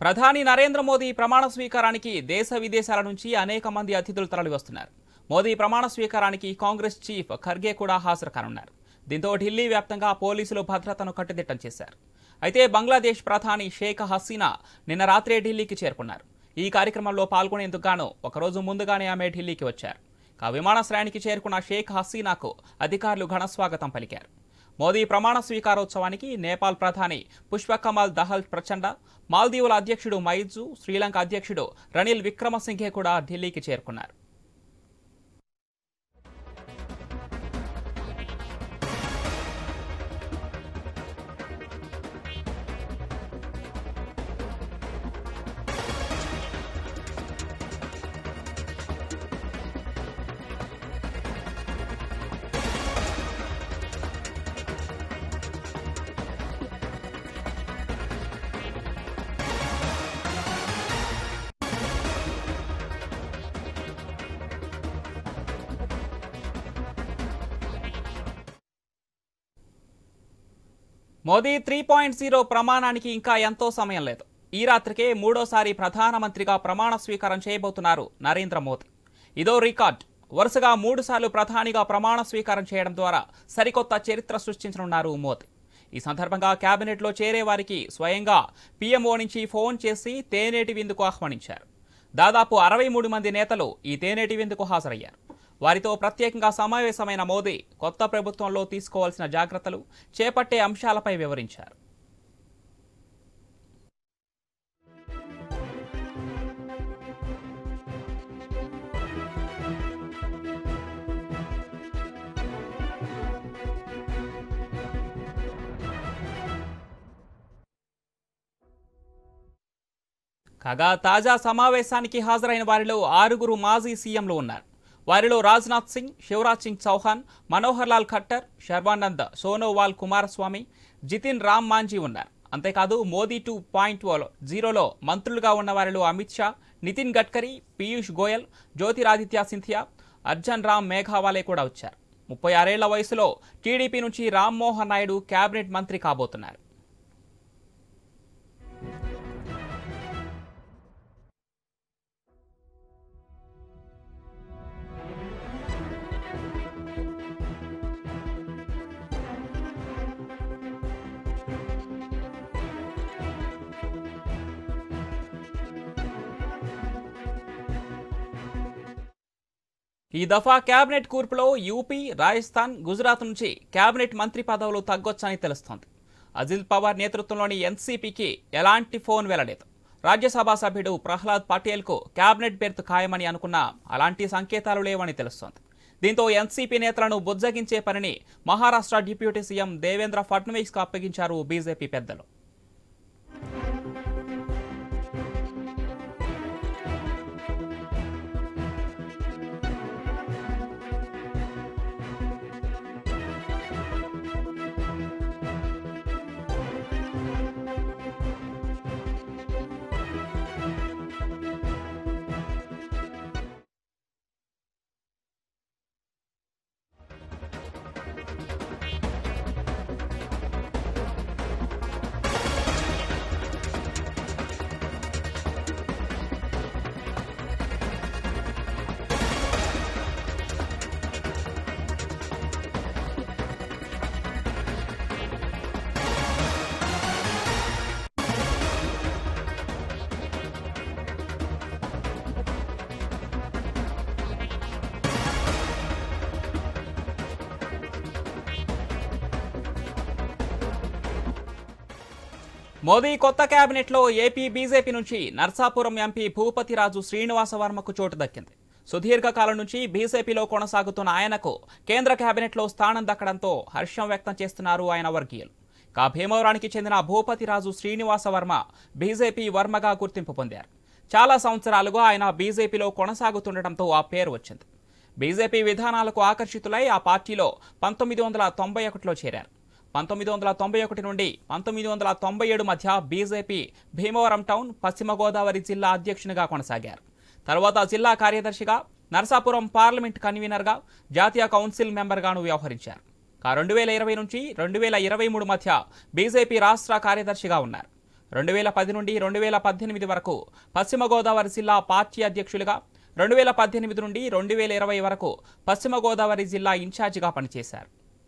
ప్రధాని నరేంద్ర మోదీ ప్రమాణ స్వీకారానికి దేశ విదేశాల నుంచి అనేక మంది అతిథులు తరలివస్తున్నారు మోదీ ప్రమాణ స్వీకారానికి కాంగ్రెస్ చీఫ్ ఖర్గే కూడా హాజరు కానున్నారు దీంతో ఢిల్లీ వ్యాప్తంగా పోలీసులు భద్రతను కట్టుదిట్టం చేశారు అయితే బంగ్లాదేశ్ ప్రధాని షేక్ హసీనా నిన్న రాత్రే ఢిల్లీకి చేరుకున్నారు ఈ కార్యక్రమంలో పాల్గొనేందుకు గాను ఒకరోజు ముందుగానే ఆమె ఢిల్లీకి వచ్చారు ఇక విమానాశ్రయానికి చేరుకున్న షేక్ హసీనాకు అధికారులు ఘనస్వాగతం పలికారు మోదీ ప్రమాణ స్వీకారోత్సవానికి నేపాల్ ప్రధాని పుష్పకమల్ దహల్ ప్రచండ మాల్దీవుల అధ్యక్షుడు మైజు శ్రీలంక అధ్యక్షుడు రనిల్ విక్రమసింఘే కూడా ఢిల్లీకి చేరుకున్నారు మోదీ త్రీ పాయింట్ జీరో ప్రమాణానికి ఇంకా ఎంతో సమయం లేదు ఈ రాత్రికే మూడోసారి ప్రధానమంత్రిగా ప్రమాణ స్వీకారం చేయబోతున్నారు నరేంద్ర మోదీ ఇదో రికార్డ్ వరుసగా మూడుసార్లు ప్రధానిగా ప్రమాణ స్వీకారం చేయడం ద్వారా సరికొత్త చరిత్ర సృష్టించనున్నారు మోదీ ఈ సందర్భంగా కేబినెట్లో చేరే వారికి స్వయంగా పీఎంఓ నుంచి ఫోన్ చేసి తేనేటి విందుకు ఆహ్వానించారు దాదాపు అరవై మూడు మంది నేతలు ఈ తేనేటి విందుకు హాజరయ్యారు వారితో ప్రత్యేకంగా సమావేశమైన మోదీ కొత్త ప్రభుత్వంలో తీసుకోవాల్సిన జాగ్రత్తలు చేపట్టే అంశాలపై వివరించారు కాగా తాజా సమావేశానికి హాజరైన వారిలో ఆరుగురు మాజీ సీఎంలు ఉన్నారు వారిలో రాజ్నాథ్ సింగ్ శివరాజ్ సింగ్ చౌహాన్ మనోహర్ లాల్ ఖట్టర్ శర్వానంద్ సోనోవాల్ కుమారస్వామి జితిన్ రామ్ మాంజీ ఉన్నారు అంతేకాదు మోదీ టూ పాయింట్ జీరోలో మంత్రులుగా ఉన్న వారిలో అమిత్ షా నితిన్ గడ్కరీ పీయూష్ గోయల్ జ్యోతిరాదిత్య సింధియా అర్జన్ రామ్ మేఘావాలే కూడా వచ్చారు ముప్పై ఆరేళ్ల వయసులో టీడీపీ నుంచి రామ్మోహన్ నాయుడు కేబినెట్ మంత్రి కాబోతున్నారు ఈ దఫా కేబినెట్ కూర్పులో యూపీ రాజస్థాన్ గుజరాత్ నుంచి కేబినెట్ మంత్రి పదవులు తగ్గొచ్చని తెలుస్తోంది అజిత్ పవార్ నేతృత్వంలోని ఎన్సీపీకి ఎలాంటి ఫోన్ వెళ్లలేదు రాజ్యసభ సభ్యుడు ప్రహ్లాద్ పటేల్కు కేబినెట్ బెర్త్ ఖాయమని అనుకున్నా అలాంటి సంకేతాలు లేవని తెలుస్తోంది దీంతో ఎన్సీపీ నేతలను బుజ్జగించే పనిని మహారాష్ట్ర డిప్యూటీ సీఎం దేవేంద్ర ఫడ్నవీస్కు అప్పగించారు బీజేపీ పెద్దలు మోదీ కొత్త కేబినెట్లో ఏపీ బీజేపీ నుంచి నర్సాపురం ఎంపీ భూపతిరాజు శ్రీనివాసవర్మకు చోటు దక్కింది సుదీర్ఘకాలం నుంచి బీజేపీలో కొనసాగుతున్న ఆయనకు కేంద్ర కేబినెట్లో స్థానం దక్కడంతో హర్షం వ్యక్తం చేస్తున్నారు ఆయన వర్గీయులు కా భీమవరానికి చెందిన భూపతిరాజు శ్రీనివాసవర్మ బీజేపీ వర్మగా గుర్తింపు పొందారు చాలా సంవత్సరాలుగా ఆయన బీజేపీలో కొనసాగుతుండటంతో ఆ పేరు వచ్చింది బీజేపీ విధానాలకు ఆకర్షితులై ఆ పార్టీలో పంతొమ్మిది వందల తొంభై ఒకటిలో చేరారు పంతొమ్మిది వందల తొంభై ఒకటి నుండి పంతొమ్మిది వందల తొంభై ఏడు మధ్య బీజేపీ భీమవరం టౌన్ పశ్చిమ గోదావరి జిల్లా అధ్యక్షునిగా కొనసాగారు తర్వాత జిల్లా కార్యదర్శిగా నరసాపురం పార్లమెంట్ కన్వీనర్గా జాతీయ కౌన్సిల్ మెంబర్గాను వ్యవహరించారు రెండు వేల ఇరవై నుంచి రెండు వేల ఇరవై మూడు మధ్య బీజేపీ రాష్ట్ర కార్యదర్శిగా ఉన్నారు రెండు వేల పది నుండి రెండు వేల పద్దెనిమిది వరకు పశ్చిమ గోదావరి జిల్లా పార్టీ అధ్యక్షులుగా రెండు వేల పద్దెనిమిది నుండి రెండు వేల ఇరవై వరకు పశ్చిమ గోదావరి జిల్లా ఇన్ఛార్జిగా పనిచేశారు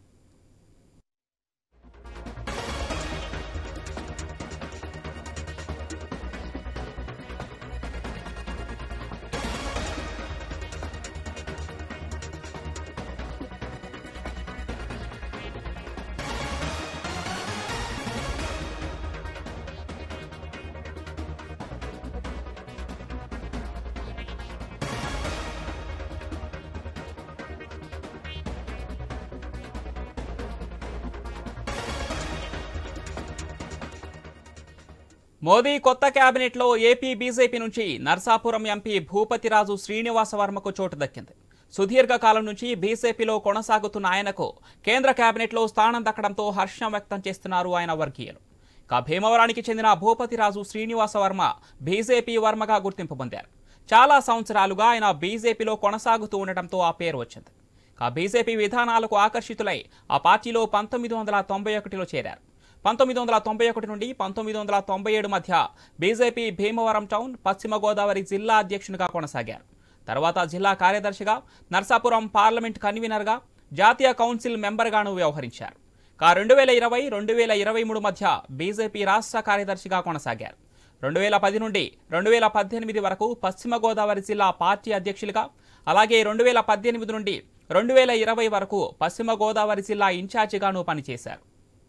మోదీ కొత్త కేబినెట్లో ఏపీ బీజేపీ నుంచి నర్సాపురం ఎంపీ భూపతిరాజు శ్రీనివాస వర్మకు చోటు దక్కింది సుదీర్ఘకాలం నుంచి బీజేపీలో కొనసాగుతున్న ఆయనకు కేంద్ర కేబినెట్లో స్థానం దక్కడంతో హర్షం వ్యక్తం చేస్తున్నారు ఆయన వర్గీయులు ఇక భీమవరానికి చెందిన భూపతిరాజు శ్రీనివాస వర్మ బీజేపీ వర్మగా గుర్తింపు పొందారు చాలా సంవత్సరాలుగా ఆయన బీజేపీలో కొనసాగుతూ ఉండటంతో ఆ పేరు వచ్చింది ఇక బీజేపీ విధానాలకు ఆకర్షితులై ఆ పార్టీలో పంతొమ్మిది వందల తొంభై ఒకటిలో చేరారు పంతొమ్మిది వందల తొంభై ఒకటి నుండి పంతొమ్మిది వందల తొంభై ఏడు మధ్య బీజేపీ భీమవరం టౌన్ పశ్చిమ గోదావరి జిల్లా అధ్యక్షునిగా కొనసాగారు తర్వాత జిల్లా కార్యదర్శిగా నర్సాపురం పార్లమెంట్ కన్వీనర్గా జాతీయ కౌన్సిల్ మెంబర్గాను వ్యవహరించారు కా రెండు వేల ఇరవై రెండు వేల ఇరవై మూడు మధ్య బీజేపీ రాష్ట్ర కార్యదర్శిగా కొనసాగారు రెండు వేల పది నుండి రెండు వేల పద్దెనిమిది వరకు పశ్చిమ గోదావరి జిల్లా పార్టీ అధ్యక్షులుగా అలాగే రెండు వేల పద్దెనిమిది నుండి రెండు వేల ఇరవై వరకు పశ్చిమ గోదావరి జిల్లా ఇన్ఛార్జిగాను పనిచేశారు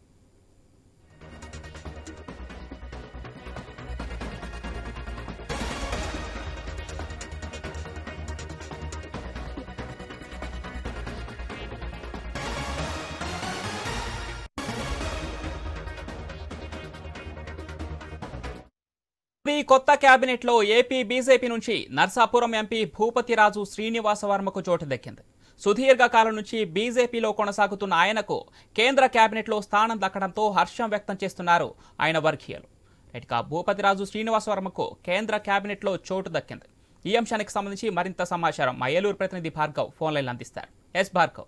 ఈ కొత్త కేబినెట్లో ఏపీ బీజేపీ నుంచి నర్సాపురం ఎంపీ భూపతిరాజు శ్రీనివాస వర్మకు చోటు దక్కింది సుదీర్ఘకాలం నుంచి బీజేపీలో కొనసాగుతున్న ఆయనకు కేంద్ర కేబినెట్లో స్థానం దక్కడంతో హర్షం వ్యక్తం చేస్తున్నారు ఆయన వర్గీయులు ఇక భూపతిరాజు శ్రీనివాస వర్మకు కేంద్ర కేబినెట్లో చోటు దక్కింది ఈ అంశానికి సంబంధించి మరింత సమాచారం మా ఏలూరు ప్రతినిధి భార్గవ్ ఫోన్ లైన్ అందిస్తారు ఎస్ భార్గవ్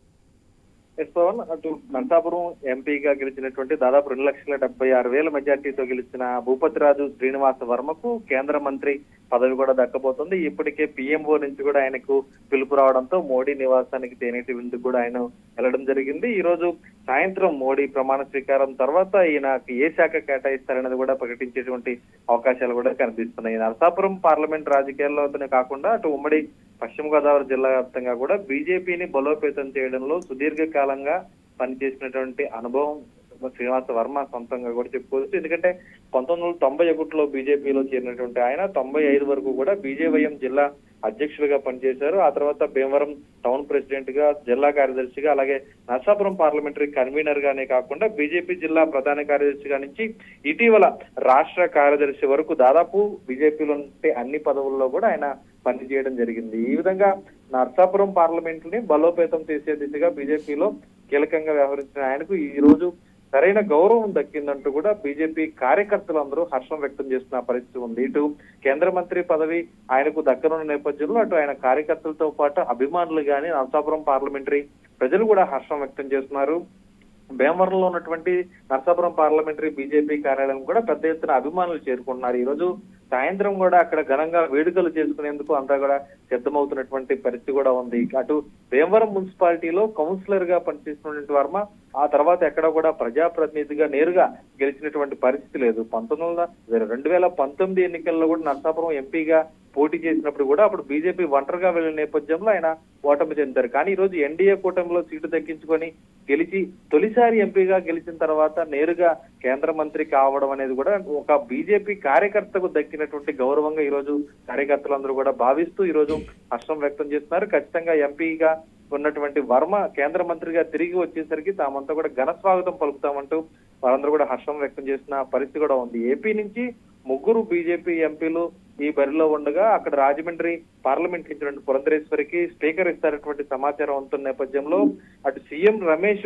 ఎస్ పవన్ అటు నర్సాపురం ఎంపీగా గెలిచినటువంటి దాదాపు రెండు లక్షల డెబ్బై ఆరు వేల మెజార్టీతో గెలిచిన భూపతిరాజు శ్రీనివాస వర్మకు కేంద్ర మంత్రి పదవి కూడా దక్కబోతుంది ఇప్పటికే పిఎంఓ నుంచి కూడా ఆయనకు పిలుపు రావడంతో మోడీ నివాసానికి తేనేటి విందుకు కూడా ఆయన వెళ్ళడం జరిగింది ఈ రోజు సాయంత్రం మోడీ ప్రమాణ స్వీకారం తర్వాత ఈయనకు ఏ శాఖ కేటాయిస్తారనేది కూడా ప్రకటించేటువంటి అవకాశాలు కూడా కనిపిస్తున్నాయి నరసాపురం పార్లమెంట్ రాజకీయాల్లోనే కాకుండా అటు ఉమ్మడి పశ్చిమ గోదావరి జిల్లా వ్యాప్తంగా కూడా బీజేపీని బలోపేతం చేయడంలో సుదీర్ఘకాలంగా పనిచేసినటువంటి అనుభవం శ్రీనివాస వర్మ సొంతంగా కూడా చెప్పుకోవచ్చు ఎందుకంటే పంతొమ్మిది వందల తొంభై ఒకటిలో బీజేపీలో చేరినటువంటి ఆయన తొంభై ఐదు వరకు కూడా బీజేవైఎం జిల్లా అధ్యక్షులుగా పనిచేశారు ఆ తర్వాత భీమవరం టౌన్ ప్రెసిడెంట్ గా జిల్లా కార్యదర్శిగా అలాగే నర్సాపురం పార్లమెంటరీ కన్వీనర్ గానే కాకుండా బీజేపీ జిల్లా ప్రధాన కార్యదర్శిగా నుంచి ఇటీవల రాష్ట్ర కార్యదర్శి వరకు దాదాపు బీజేపీలో ఉంటే అన్ని పదవుల్లో కూడా ఆయన పనిచేయడం జరిగింది ఈ విధంగా నర్సాపురం పార్లమెంట్ ని బలోపేతం చేసే దిశగా బీజేపీలో కీలకంగా వ్యవహరించిన ఆయనకు ఈ రోజు సరైన గౌరవం దక్కిందంటూ కూడా బీజేపీ కార్యకర్తలందరూ హర్షం వ్యక్తం చేస్తున్న పరిస్థితి ఉంది ఇటు కేంద్ర మంత్రి పదవి ఆయనకు దక్కనున్న నేపథ్యంలో అటు ఆయన కార్యకర్తలతో పాటు అభిమానులు గాని నరసాపురం పార్లమెంటరీ ప్రజలు కూడా హర్షం వ్యక్తం చేస్తున్నారు భీమవరంలో ఉన్నటువంటి నరసాపురం పార్లమెంటరీ బీజేపీ కార్యాలయం కూడా పెద్ద ఎత్తున అభిమానులు చేరుకుంటున్నారు ఈ రోజు సాయంత్రం కూడా అక్కడ ఘనంగా వేడుకలు చేసుకునేందుకు అంతా కూడా సిద్ధమవుతున్నటువంటి పరిస్థితి కూడా ఉంది అటు భీమవరం మున్సిపాలిటీలో కౌన్సిలర్ గా పనిచేస్తున్నటువంటి వర్మ ఆ తర్వాత ఎక్కడ కూడా ప్రజాప్రతినిధిగా నేరుగా గెలిచినటువంటి పరిస్థితి లేదు పంతొమ్మిది వందల రెండు వేల పంతొమ్మిది ఎన్నికల్లో కూడా నరసాపురం ఎంపీగా పోటీ చేసినప్పుడు కూడా అప్పుడు బీజేపీ ఒంటరిగా వెళ్లిన నేపథ్యంలో ఆయన ఓటమి చెందారు కానీ ఈ రోజు ఎన్డీఏ కూటమిలో సీటు దక్కించుకొని గెలిచి తొలిసారి ఎంపీగా గెలిచిన తర్వాత నేరుగా కేంద్ర మంత్రి కావడం అనేది కూడా ఒక బీజేపీ కార్యకర్తకు దక్కినటువంటి గౌరవంగా ఈ రోజు కార్యకర్తలందరూ కూడా భావిస్తూ ఈ రోజు హర్షం వ్యక్తం చేస్తున్నారు ఖచ్చితంగా ఎంపీగా ఉన్నటువంటి వర్మ కేంద్ర మంత్రిగా తిరిగి వచ్చేసరికి తామంతా కూడా ఘన స్వాగతం పలుకుతామంటూ వారందరూ కూడా హర్షం వ్యక్తం చేసిన పరిస్థితి కూడా ఉంది ఏపీ నుంచి ముగ్గురు బీజేపీ ఎంపీలు ఈ బరిలో ఉండగా అక్కడ రాజమండ్రి పార్లమెంట్ ఇచ్చినటువంటి పురంధరేశ్వరికి స్పీకర్ ఇస్తారటువంటి సమాచారం ఉంటున్న నేపథ్యంలో అటు సీఎం రమేష్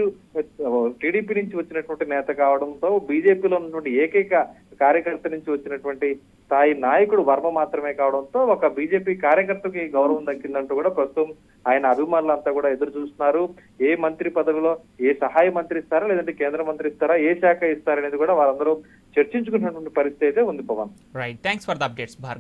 టీడీపీ నుంచి వచ్చినటువంటి నేత కావడంతో బీజేపీలో ఉన్నటువంటి ఏకైక కార్యకర్త నుంచి వచ్చినటువంటి స్థాయి నాయకుడు వర్మ మాత్రమే కావడంతో ఒక బీజేపీ కార్యకర్తకి గౌరవం దక్కిందంటూ కూడా ప్రస్తుతం ఆయన అభిమానులంతా కూడా ఎదురు చూస్తున్నారు ఏ మంత్రి పదవిలో ఏ సహాయ మంత్రి ఇస్తారా లేదంటే కేంద్ర మంత్రి ఇస్తారా ఏ శాఖ ఇస్తారనేది కూడా వారందరూ చర్చించుకున్నటువంటి పరిస్థితి అయితే ఉంది Pavan right thanks for the updates Bhargav